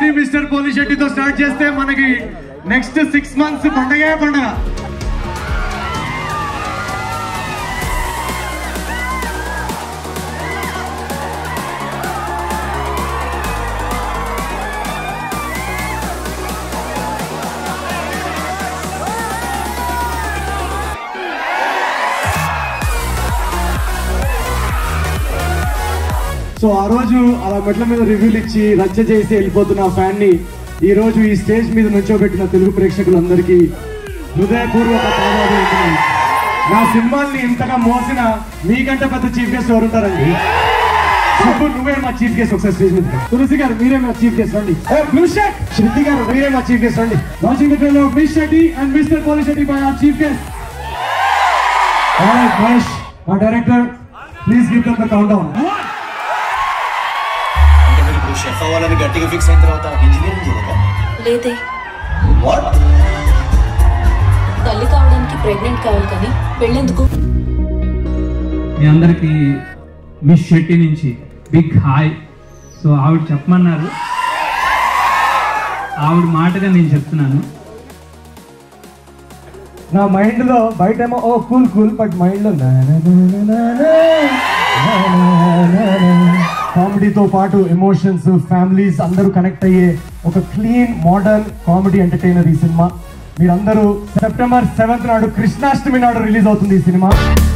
Shetty mister పోలి శెట్టితో start చేస్తే మనకి నెక్స్ట్ సిక్స్ మంత్స్ పండగే పండగ సో ఆ రోజు అలా మెట్ల మీద రివ్యూలు ఇచ్చి రచ్చ చేసి వెళ్ళిపోతున్న ఫ్యాన్ ని ఈ రోజు ఈ స్టేజ్ మీద నుంచోబెట్టిన తెలుగు ప్రేక్షకులందరికీ హృదయపూర్వక పాదాభివందనాలు నా సినిమాల్ని ఇంతగా మోసిన మీకంటే పెద్ద చీఫ్ గెస్ట్ ఎవరు ఉంటారండి సుబ్బు నువ్వే మా చీఫ్ గెస్ట్ ఒకసారి స్టేజ్ మీద తులసి గారు మీరే మా చీఫ్ గెస్ట్ రండి బ్లూ షర్ట్ శృతి గారు మీరే మా చీఫ్ గెస్ట్ రండి watching the Miss Shetty and Mister Polishetty by our chief guest Alright, Mahesh, మా director please give them the countdown అంటే మీరు ఇప్పుడు షెఫ్ అవ్వాలని గట్టిగా ఫిక్స్ అయిన తర్వాత ఇంజనీరింగ్ చేయలేదా లేదే వాట్ తల్లి కావడానికి ప్రెగ్నెంట్ కావాలి కానీ పెళ్ళెందుకు మీ అందరికీ మిస్ శెట్టి నుంచి బిగ్ హాయ్ సో ఆవిడ చెప్పమన్నారు ఆవిడ మాటగా నేను చెప్తున్నాను నా మైండ్ లో బయట ఏమో ఓ కూల్ కూల్ బట్ మైండ్ లో కామెడీతో పాటు ఎమోషన్స్ ఫ్యామిలీస్ అందరూ కనెక్ట్ అయ్యే ఒక క్లీన్ మోడర్న్ కామెడీ ఎంటర్టైనర్ ఈ సినిమా మీరందరూ సెప్టెంబర్ సెవెంత్ నాడు కృష్ణాష్టమి నాడు రిలీజ్ అవుతుంది ఈ సినిమా